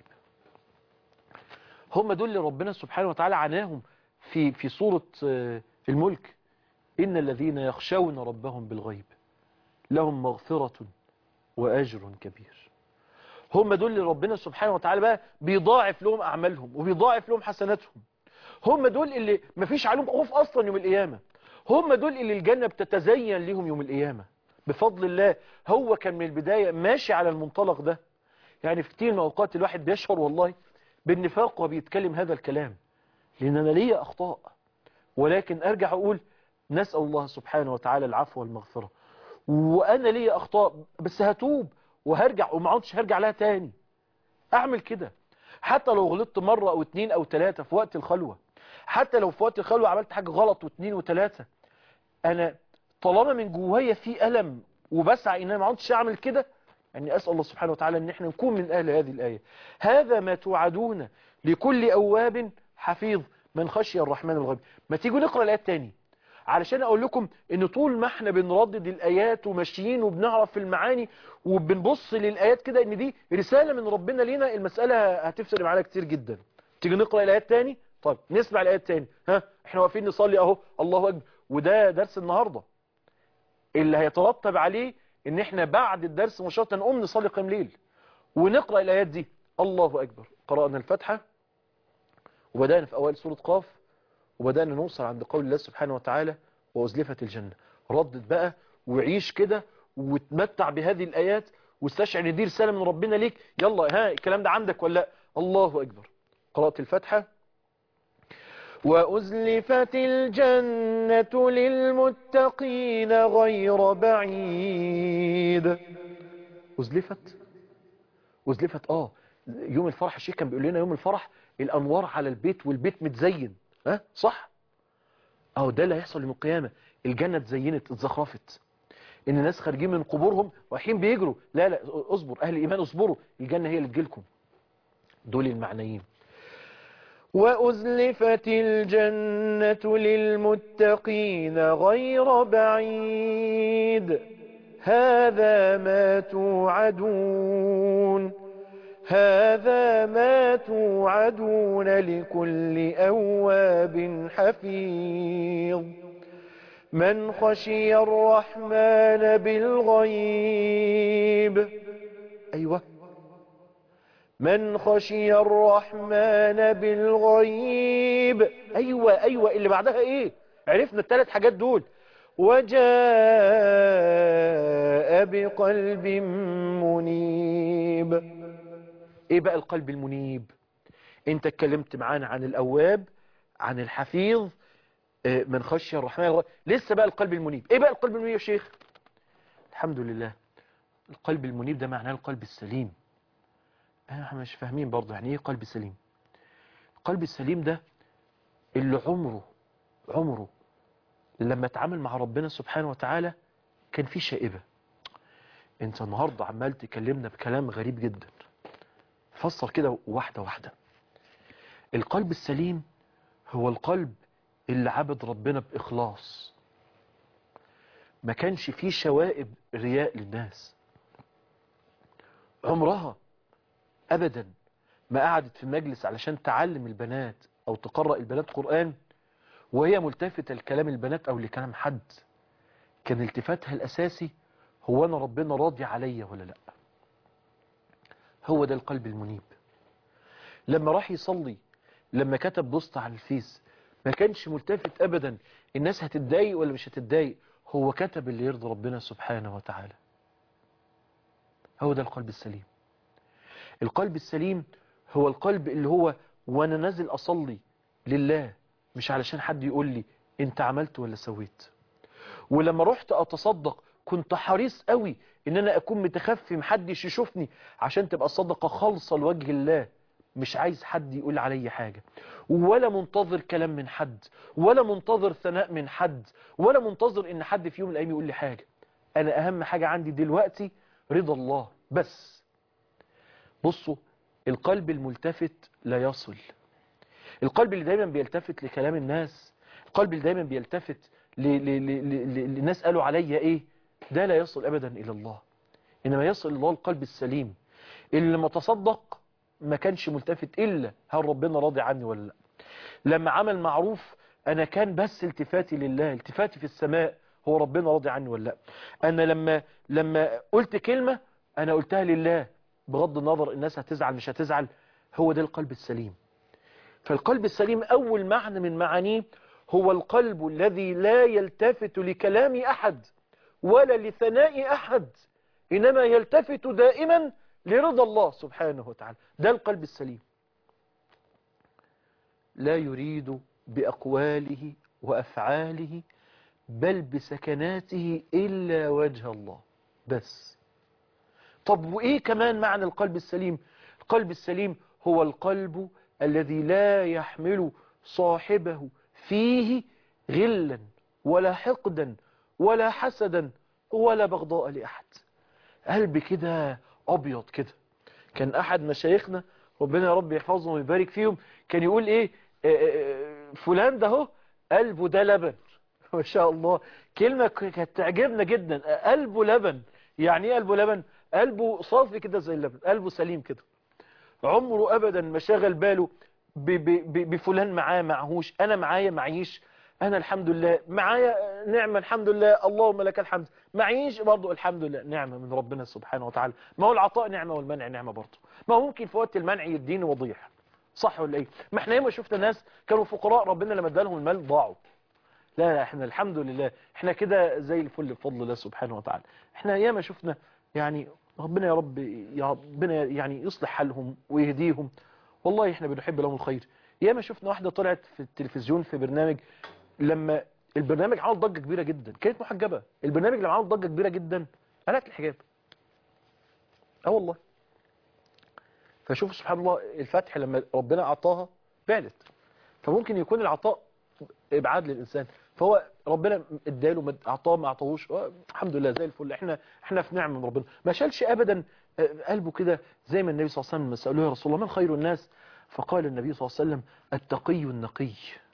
هم دول اللي ربنا سبحانه وتعالى عناهم في في سورة الملك إن الذين يخشون ربهم بالغيب لهم مغفرة وأجر كبير هم دول اللي ربنا سبحانه وتعالى بقى بيضاعف لهم أعمالهم وبيضاعف لهم حسناتهم هم دول اللي مفيش عليهم خوف أصلا يوم القيامة هم دول اللي الجنة بتتزين لهم يوم القيامة بفضل الله هو كان من البداية ماشي على المنطلق ده يعني في كتير من أوقات الواحد بيشعر والله بالنفاق وبيتكلم هذا الكلام لأن أنا ليا أخطاء ولكن أرجع أقول نسأل الله سبحانه وتعالى العفو والمغفرة وأنا ليا أخطاء بس هتوب وهرجع وما عدتش هرجع لها تاني أعمل كده حتى لو غلطت مرة أو اتنين أو تلاتة في وقت الخلوة حتى لو في وقت الخلوة عملت حاجة غلط واتنين وتلاتة أنا طالما من جوايا في ألم وبسعى إن أنا ما عدتش أعمل كده يعني أسأل الله سبحانه وتعالى أن احنا نكون من أهل هذه الآية هذا ما توعدون لكل أواب حفيظ من خشي الرحمن الغيب ما تيجوا نقرأ الآيات تاني علشان أقول لكم أن طول ما احنا بنردد الآيات وماشيين وبنعرف في المعاني وبنبص للآيات كده أن دي رسالة من ربنا لينا المسألة هتفرق معانا كتير جدا تيجي نقرأ الآيات تاني طيب نسمع الآيات تاني ها احنا واقفين نصلي اهو الله أكبر وده درس النهاردة اللي هيترتب عليه ان احنا بعد الدرس مباشرة نقوم نصلي قيام ليل ونقرأ الآيات دي الله أكبر قرأنا الفتحة وبدأنا في أوائل سورة قاف وبدأنا نوصل عند قول الله سبحانه وتعالى وأزلفت الجنة ردد بقى وعيش كده وتمتع بهذه الآيات واستشعر ان دي رسالة من ربنا ليك يلا ها الكلام ده عندك ولا لا الله أكبر قرأت الفتحة وأزلفت الجنة للمتقين غير بعيد أزلفت أزلفت آه يوم الفرح الشيخ كان بيقول لنا يوم الفرح الأنوار على البيت والبيت متزين ها صح أهو ده اللي هيحصل يوم القيامة الجنة اتزينت اتزخرفت ان الناس خارجين من قبورهم رايحين بيجروا لا لا اصبر اهل الايمان اصبروا الجنة هي اللي تجيلكم دول المعنيين وأزلفت الجنة للمتقين غير بعيد هذا ما توعدون هذا ما توعدون لكل أواب حفيظ من خشي الرحمن بالغيب أيوة من خشي الرحمن بالغيب أيوة أيوة اللي بعدها إيه عرفنا الثلاث حاجات دول وجاء بقلب منيب إيه بقى القلب المنيب انت اتكلمت معانا عن الأواب عن الحفيظ من خشي الرحمن الغيب. لسه بقى القلب المنيب ايه بقى القلب المنيب يا شيخ الحمد لله القلب المنيب ده معناه القلب السليم احنا مش فاهمين برضه يعني ايه قلب سليم القلب السليم ده اللي عمره عمره لما اتعامل مع ربنا سبحانه وتعالى كان فيه شائبة انت النهاردة عمال تكلمنا بكلام غريب جدا فسر كده واحدة واحدة القلب السليم هو القلب اللي عبد ربنا بإخلاص ما كانش فيه شوائب رياء للناس عمرها أبدا ما قعدت في مجلس علشان تعلم البنات أو تقرأ البنات قرآن وهي ملتفتة لكلام البنات أو لكلام حد كان التفاتها الأساسي هو أنا ربنا راضي عليا ولا لا هو ده القلب المنيب لما راح يصلي لما كتب بوست على الفيس ما كانش ملتفت أبدا الناس هتتضايق ولا مش هتتضايق هو كتب اللي يرضي ربنا سبحانه وتعالى هو ده القلب السليم القلب السليم هو القلب اللي هو وانا نازل اصلي لله مش علشان حد يقول لي انت عملت ولا سويت ولما رحت اتصدق كنت حريص قوي ان انا اكون متخفي محدش يشوفني عشان تبقى الصدقة خالصة لوجه الله مش عايز حد يقول علي حاجة ولا منتظر كلام من حد ولا منتظر ثناء من حد ولا منتظر ان حد في يوم من الايام يقول لي حاجة انا اهم حاجة عندي دلوقتي رضا الله بس بصوا القلب الملتفت لا يصل القلب اللي دايما بيلتفت لكلام الناس القلب اللي دايما بيلتفت للناس قالوا عليا ايه ده لا يصل ابدا الى الله انما يصل الله القلب السليم اللي لما تصدق ما كانش ملتفت الا هل ربنا راضي عني ولا لا لما عمل معروف انا كان بس التفاتي لله التفاتي في السماء هو ربنا راضي عني ولا لا انا لما لما قلت كلمة انا قلتها لله بغض النظر الناس هتزعل مش هتزعل هو ده القلب السليم فالقلب السليم أول معنى من معانيه هو القلب الذي لا يلتفت لكلام أحد ولا لثناء أحد إنما يلتفت دائما لرضا الله سبحانه وتعالى ده القلب السليم لا يريد بأقواله وأفعاله بل بسكناته إلا وجه الله بس طب وإيه كمان معنى القلب السليم القلب السليم هو القلب الذي لا يحمل صاحبه فيه غلا ولا حقدا ولا حسدا ولا بغضاء لأحد قلب كده ابيض كده كان احد مشايخنا ربنا يا رب يحفظهم ويبارك فيهم كان يقول ايه آه، آه، فلان ده اهو قلبه ده لبن ما شاء الله كلمة ك- كانت تعجبنا جدا آه، قلبه لبن يعني ايه قلبه لبن قلبه صافي كده زي اللبن قلبه سليم كده عمره ابدا ما شغل باله ب- ب- ب- بفلان معاه معهوش انا معايا معيش انا الحمد لله معايا نعمة الحمد لله اللهم لك الحمد معيش برضو الحمد لله نعمة من ربنا سبحانه وتعالى ما هو العطاء نعمة والمنع نعمة برضو ما هو ممكن في وقت المنع يديني وضيع صح ولا ايه ما احنا ياما شفنا ناس كانوا فقراء ربنا لما ادالهم المال ضاعوا لا لا احنا الحمد لله احنا كده زي الفل بفضل الله سبحانه وتعالى احنا ياما شفنا يعني ربنا يا رب يا ربنا يعني يصلح حالهم ويهديهم والله احنا بنحب لهم الخير ياما شفنا واحدة طلعت في التلفزيون في برنامج لما البرنامج عمل ضجة كبيرة جدا كانت محجبة البرنامج لما عمل ضجة كبيرة جدا قالت الحجاب اه والله فشوف سبحان الله الفتح لما ربنا اعطاها بعدت فممكن يكون العطاء ابعاد للانسان فهو ربنا اداله ما اعطاه ما اعطاهوش آه، الحمد لله زي الفل احنا احنا في نعمه من ربنا ما شالش ابدا آه، قلبه كده زي ما النبي صلى الله عليه وسلم سالوه يا رسول الله من خير الناس فقال النبي صلى الله عليه وسلم التقي النقي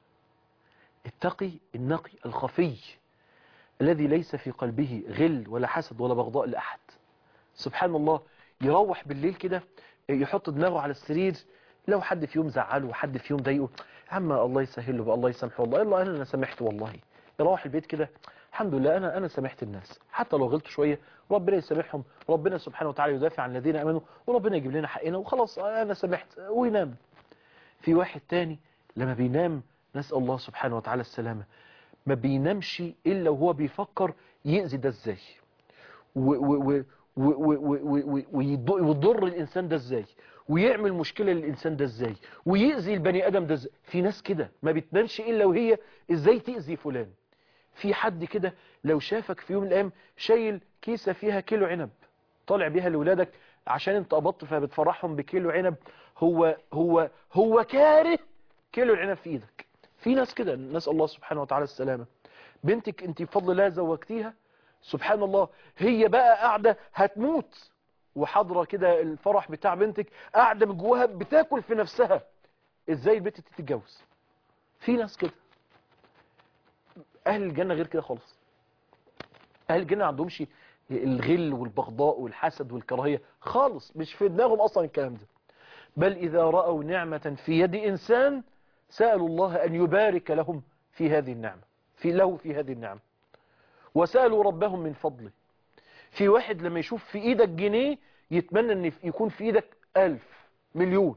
التقي النقي الخفي الذي ليس في قلبه غل ولا حسد ولا بغضاء لاحد سبحان الله يروح بالليل كده يحط دماغه على السرير لو حد في يوم زعله وحد في يوم ضايقه يا عم الله يسهل له بقى الله يسامحه والله الله انا سامحت والله يروح البيت كده الحمد لله انا انا سامحت الناس حتى لو غلطوا شويه ربنا يسامحهم ربنا سبحانه وتعالى يدافع عن الذين امنوا وربنا يجيب لنا حقنا وخلاص انا سامحت وينام في واحد تاني لما بينام نسال الله سبحانه وتعالى السلامه ما بينامش الا وهو بيفكر يأذي ده ازاي و- و- و- و- و- و- و- ويض- ويضر الإنسان ده ازاي ويعمل مشكلة للإنسان ده ازاي ويأذي البني آدم ده ازاي في ناس كده ما بتنامش إلا وهي ازاي تأذي فلان في حد كده لو شافك في يوم من الأيام شايل كيسة فيها كيلو عنب طالع بيها لولادك عشان انت قبضت فبتفرحهم بكيلو عنب هو هو هو كاره كيلو العنب في ايدك في ناس كده نسأل الله سبحانه وتعالى السلامة بنتك انت بفضل الله زوجتيها سبحان الله هي بقى قاعدة هتموت وحاضرة كده الفرح بتاع بنتك قاعدة من جواها بتاكل في نفسها ازاي البنت تتجوز في ناس كده اهل الجنة غير كده خالص اهل الجنة ما عندهمش الغل والبغضاء والحسد والكراهية خالص مش في دماغهم اصلا الكلام ده بل اذا رأوا نعمة في يد انسان سألوا الله ان يبارك لهم في هذه النعمة في له في هذه النعمة وسألوا ربهم من فضله في واحد لما يشوف في ايدك جنيه يتمنى ان يكون في ايدك الف مليون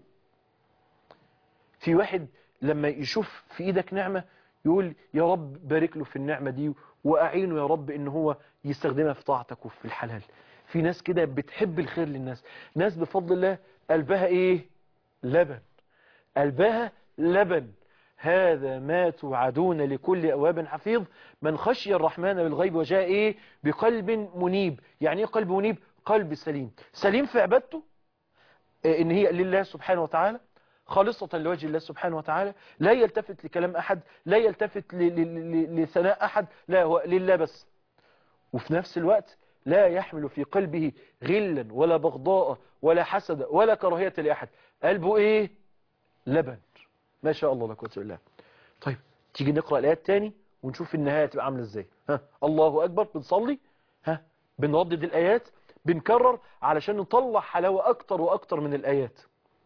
في واحد لما يشوف في ايدك نعمة يقول يا رب بارك له في النعمة دي واعينه يا رب ان هو يستخدمها في طاعتك وفي الحلال في ناس كده بتحب الخير للناس ناس بفضل الله قلبها ايه لبن قلبها لبن هذا ما توعدون لكل أواب حفيظ من خشي الرحمن بالغيب وجاء إيه بقلب منيب يعني إيه قلب منيب قلب سليم سليم في عبادته إيه إن هي لله سبحانه وتعالى خالصة لوجه الله سبحانه وتعالى لا يلتفت لكلام أحد لا يلتفت ل- ل- ل- لثناء أحد لا هو لله بس وفي نفس الوقت لا يحمل في قلبه غلا ولا بغضاء ولا حسد ولا كراهية لأحد قلبه إيه لبن ما شاء الله لا قوه الا بالله طيب تيجي نقرا الايات تاني ونشوف النهايه تبقى عامله ازاي ها الله اكبر بنصلي ها بنردد الايات بنكرر علشان نطلع حلاوه اكتر واكتر من الايات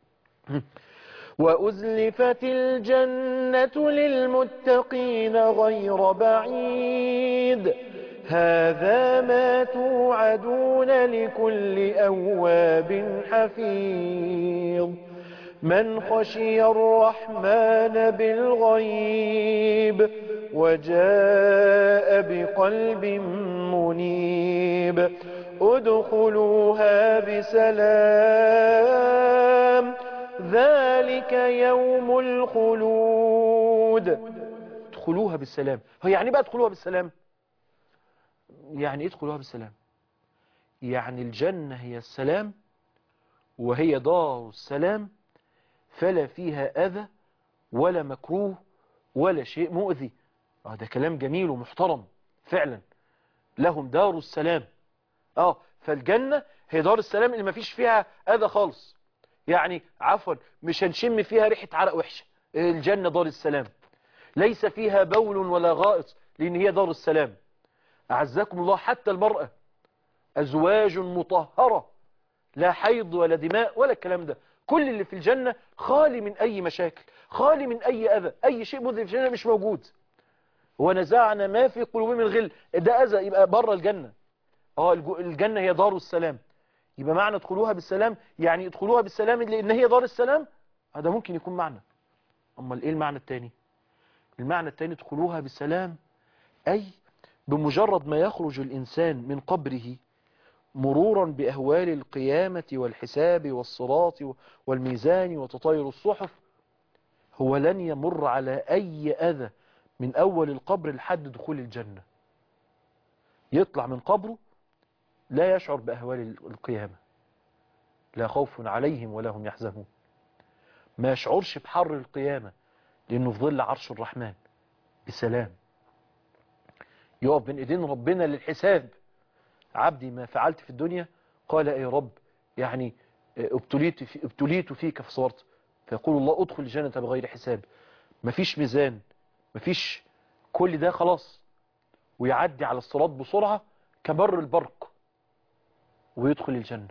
وأزلفت الجنة للمتقين غير بعيد هذا ما توعدون لكل أواب حفيظ من خشي الرحمن بالغيب وجاء بقلب منيب ادخلوها بسلام ذلك يوم الخلود ادخلوها بالسلام هو يعني بقى ادخلوها بالسلام يعني ايه ادخلوها بالسلام يعني الجنة هي السلام وهي دار السلام فلا فيها أذى ولا مكروه ولا شيء مؤذي هذا كلام جميل ومحترم فعلا لهم دار السلام اه فالجنة هي دار السلام اللي ما فيش فيها اذى خالص يعني عفوا مش هنشم فيها ريحة عرق وحشة الجنة دار السلام ليس فيها بول ولا غائط لان هي دار السلام اعزكم الله حتى المرأة ازواج مطهرة لا حيض ولا دماء ولا الكلام ده كل اللي في الجنة خالي من اي مشاكل خالي من اي اذى اي شيء مذنب في الجنة مش موجود ونزعنا ما في قلوبهم من غل ده اذى يبقى بره الجنة اه الجنة هي دار السلام يبقى معنى ادخلوها بالسلام يعني ادخلوها بالسلام لان هي دار السلام هذا ممكن يكون معنى امال ايه المعنى التاني المعنى التاني ادخلوها بالسلام اي بمجرد ما يخرج الانسان من قبره مرورا باهوال القيامة والحساب والصراط والميزان وتطاير الصحف هو لن يمر على اي اذى من اول القبر لحد دخول الجنة يطلع من قبره لا يشعر بأهوال القيامة لا خوف عليهم ولا هم يحزنون ما يشعرش بحر القيامة لأنه في ظل عرش الرحمن بسلام يقف بين ايدين ربنا للحساب عبدي ما فعلت في الدنيا قال اي رب يعني ابتليت, في ابتليت فيك فصبرت فيقول الله ادخل الجنة بغير حساب مفيش ميزان مفيش كل ده خلاص ويعدي على الصراط بسرعة كبر البرق ويدخل الجنة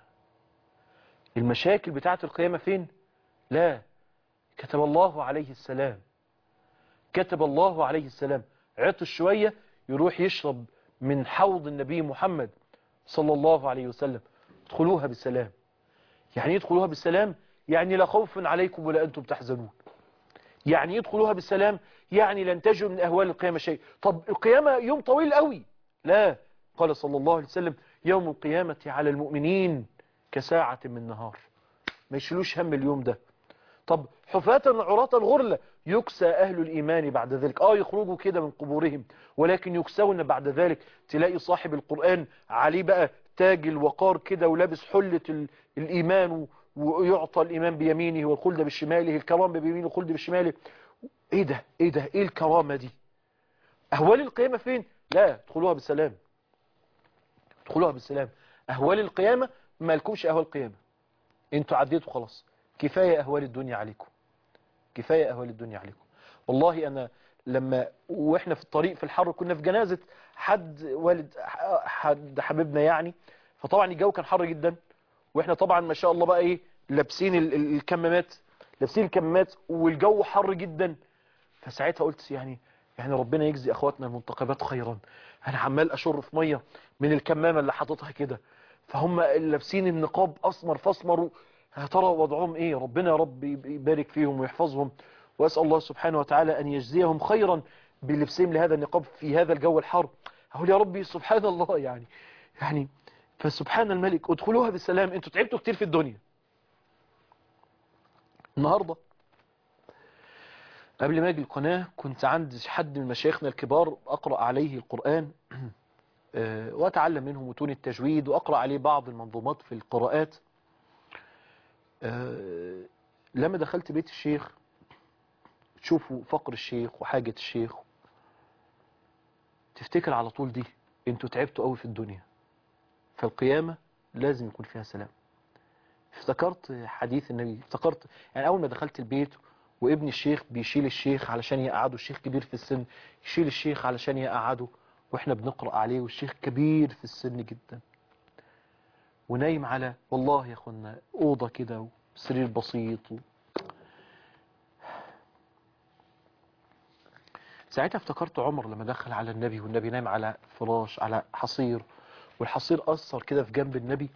المشاكل بتاعت القيامة فين لا كتب الله عليه السلام كتب الله عليه السلام عطش شوية يروح يشرب من حوض النبي محمد صلى الله عليه وسلم ادخلوها بالسلام يعني يدخلوها بالسلام يعني لا خوف عليكم ولا أنتم تحزنون يعني يدخلوها بالسلام يعني لن تجوا من أهوال القيامة شيء طب القيامة يوم طويل قوي لا قال صلى الله عليه وسلم يوم القيامة على المؤمنين كساعة من نهار ما يشيلوش هم اليوم ده طب حفاة عراة الغرلة يكسى أهل الإيمان بعد ذلك آه يخرجوا كده من قبورهم ولكن يكسون بعد ذلك تلاقي صاحب القرآن عليه بقى تاج الوقار كده ولابس حلة الإيمان ويعطى الإيمان بيمينه والخلد بشماله الكرام بيمينه والخلد بشماله ايه ده ايه ده ايه الكرامة دي أهوال القيامة فين لا ادخلوها بالسلام ادخلوها بالسلام أهوال القيامة ما لكمش أهوال القيامة انتوا عديتوا خلاص كفاية أهوال الدنيا عليكم كفاية أهوال الدنيا عليكم والله أنا لما وإحنا في الطريق في الحر كنا في جنازة حد والد حد حبيبنا يعني فطبعا الجو كان حر جدا وإحنا طبعا ما شاء الله بقى إيه لابسين الكمامات لابسين الكمامات والجو حر جدا فساعتها قلت يعني يعني ربنا يجزي أخواتنا المنتقبات خيرا أنا عمال أشر في مية من الكمامة اللي حاططها كده فهم لابسين النقاب أسمر فاسمر يا ترى وضعهم ايه ربنا يا رب يبارك فيهم ويحفظهم واسال الله سبحانه وتعالى ان يجزيهم خيرا بلبسهم لهذا النقاب في هذا الجو الحار اقول يا ربي سبحان الله يعني يعني فسبحان الملك ادخلوها بالسلام انتوا تعبتوا كتير في الدنيا النهارده قبل ما اجي القناه كنت عند حد من مشايخنا الكبار اقرا عليه القران واتعلم منه متون التجويد واقرا عليه بعض المنظومات في القراءات أه لما دخلت بيت الشيخ تشوفوا فقر الشيخ وحاجة الشيخ تفتكر على طول دي انتوا تعبتوا قوي في الدنيا فالقيامة لازم يكون فيها سلام افتكرت حديث النبي افتكرت يعني اول ما دخلت البيت وابن الشيخ بيشيل الشيخ علشان يقعده الشيخ كبير في السن يشيل الشيخ علشان يقعده واحنا بنقرأ عليه والشيخ كبير في السن جدا ونايم على والله يا اخوانا اوضه كده وسرير بسيط و... ساعتها افتكرت عمر لما دخل على النبي والنبي نايم على فراش على حصير والحصير اثر كده في جنب النبي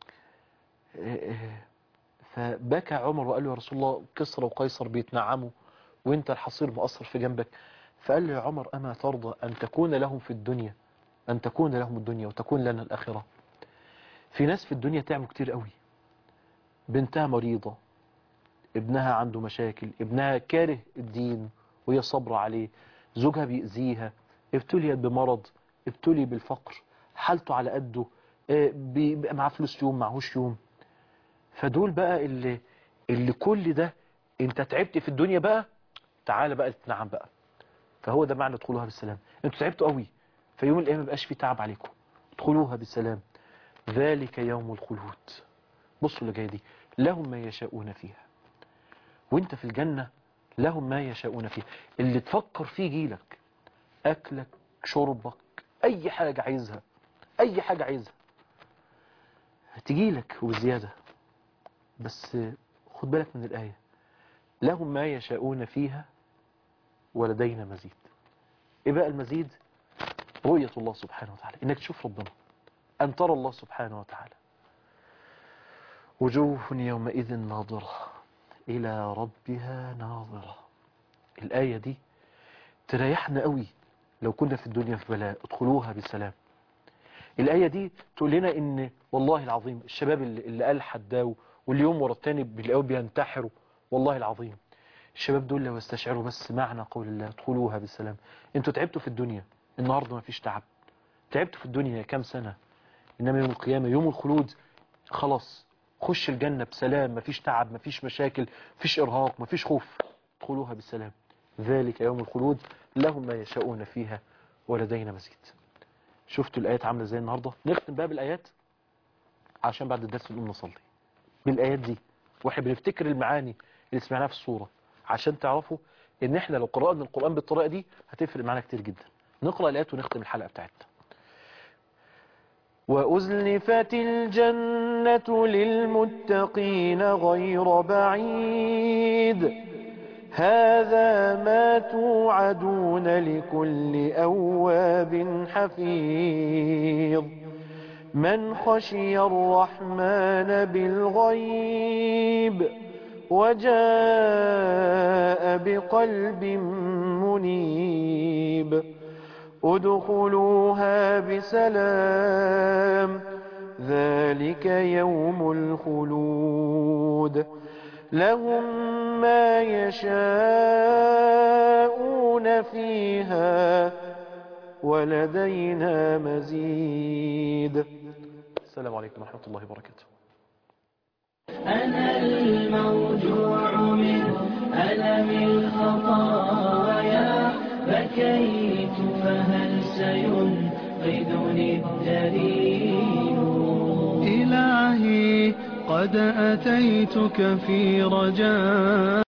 فبكى عمر وقال له يا رسول الله كسرى وقيصر بيتنعموا وانت الحصير مؤثر في جنبك فقال له يا عمر اما ترضى ان تكون لهم في الدنيا ان تكون لهم الدنيا وتكون لنا الاخره في ناس في الدنيا تعمل كتير قوي بنتها مريضة ابنها عنده مشاكل ابنها كاره الدين وهي صبرة عليه زوجها بيأذيها ابتليت بمرض ابتلي بالفقر حالته على قده بيبقى معاه فلوس يوم معهوش يوم فدول بقى اللي اللي كل ده انت تعبت في الدنيا بقى تعالى بقى تنعم بقى فهو ده معنى ادخلوها بالسلام انتوا تعبتوا قوي فيوم القيامه ما بقاش في تعب عليكم ادخلوها بالسلام ذلك يوم الخلود بصوا اللي جاي دي لهم ما يشاءون فيها وانت في الجنة لهم ما يشاءون فيها اللي تفكر فيه يجيلك اكلك شربك اي حاجة عايزها اي حاجة عايزها هتجيلك وبزيادة بس خد بالك من الآية لهم ما يشاءون فيها ولدينا مزيد ايه بقى المزيد رؤية الله سبحانه وتعالى انك تشوف ربنا ان ترى الله سبحانه وتعالى وجوه يومئذ ناظرة الى ربها ناظرة الآية دي تريحنا قوي لو كنا في الدنيا في بلاء ادخلوها بسلام الآية دي تقول لنا ان والله العظيم الشباب اللي, اللي ألحد ده واليوم ورا التاني بيلاقوا بينتحروا والله العظيم الشباب دول لو استشعروا بس معنى قول الله ادخلوها بسلام انتوا تعبتوا في الدنيا النهاردة ما فيش تعب تعبتوا في الدنيا كام سنة إنما يوم القيامة يوم الخلود خلاص خش الجنة بسلام ما فيش تعب ما فيش مشاكل ما فيش إرهاق ما فيش خوف ادخلوها بسلام ذلك يوم الخلود لهم ما يشاءون فيها ولدينا مزيد شفتوا الآيات عاملة زي النهاردة نختم بقى بالآيات عشان بعد الدرس نقوم نصلي بالآيات دي واحنا بنفتكر المعاني اللي سمعناها في الصورة عشان تعرفوا ان احنا لو قرأنا القرآن بالطريقة دي هتفرق معانا كتير جدا نقرأ الآيات ونختم الحلقة بتاعتنا وأزلفت الجنة للمتقين غير بعيد هذا ما توعدون لكل أواب حفيظ من خشي الرحمن بالغيب وجاء بقلب منيب ادخلوها بسلام ذلك يوم الخلود لهم ما يشاءون فيها ولدينا مزيد السلام عليكم ورحمة الله وبركاته أنا الموجوع من ألم الخطايا بكيت فهل سينقذني الدليل إلهي قد أتيتك في رجاء